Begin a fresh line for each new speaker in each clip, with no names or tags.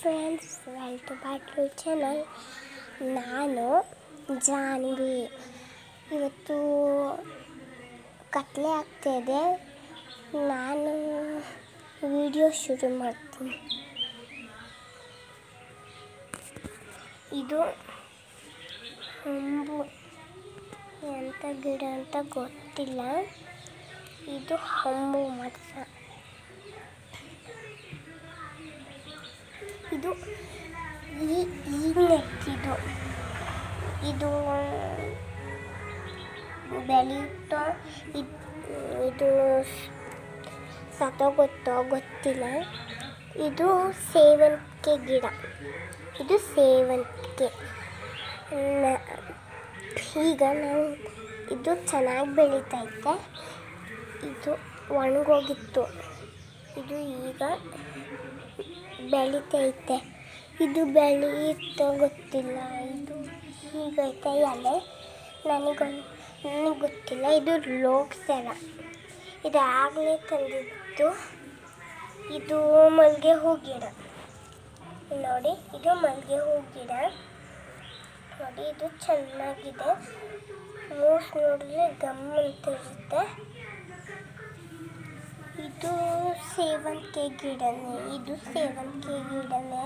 friends welcome back to channel ನಾನು ಜಾನ್ವಿ ಇವತ್ತು ಕತ್ಲೆ ಆಗ್ತಾಯಿದೆ ನಾನು ವಿಡಿಯೋ ಶುರು ಮಾಡ್ತೀನಿ ಇದು ಹಂಬು ಎಂಥ ಗಿಡ ಅಂತ ಗೊತ್ತಿಲ್ಲ ಇದು ಹಂಬು ಮರ ಇದು ಈ ಈಗ ನೆಟ್ಟಿದ್ದು ಇದು ಬೆಳೀತಾ ಇದ್- ಇದು ಸತ್ತೋಗುತ್ತೋ ಗೊತ್ತಿಲ್ಲ ಇದು ಸೇವಂತಿಗೆ ಗಿಡ ಇದು ಸೇವಂತಿಗೆ ನ- ಈಗ ನಾವು ಇದು ಚೆನ್ನಾಗಿ ಬೆಳೀತೈತೆ ಇದು ಒಣಗೋಗಿತ್ತು ಇದು ಈಗ ಬೆಳಿತೈತೆ ಇದು ಬೆಳೆಯುತ್ತೋ ಗೊತ್ತಿಲ್ಲ ಇದು ಹೀಗೈತೆ ಎಲೆ ನನಗೊಂದು ನನಗೆ ಗೊತ್ತಿಲ್ಲ ಇದು ಲೋಕ್ಸರ ಇದು ಆಗಲೇ ತಂದಿದ್ದು ಇದು ಮಲ್ಲಿಗೆ ಹೂ ಗಿಡ ನೋಡಿ ಇದು ಮಲ್ಲಿಗೆ ಹೂ ಗಿಡ ನೋಡಿ ಇದು ಚೆನ್ನಾಗಿದೆ ಮೂಸ್ ನೋಡಿದ್ರೆ ಗಮ್ ಅಂತ ಇರುತ್ತೆ ಇದು ಸೇವಂತಿಗೆ ಗಿಡನೇ ಇದು ಸೇವಂತಿಗೆ ಗಿಡನೇ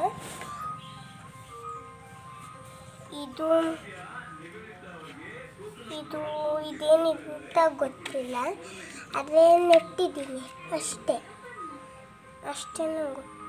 ಇದು ಇದು ಇದೇನಿಂತ ಗೊತ್ತಿಲ್ಲ ಆದರೆ ನೆಟ್ಟಿದ್ದೀನಿ ಅಷ್ಟೇ ಅಷ್ಟೇ ನಂಗೆ ಗೊತ್ತು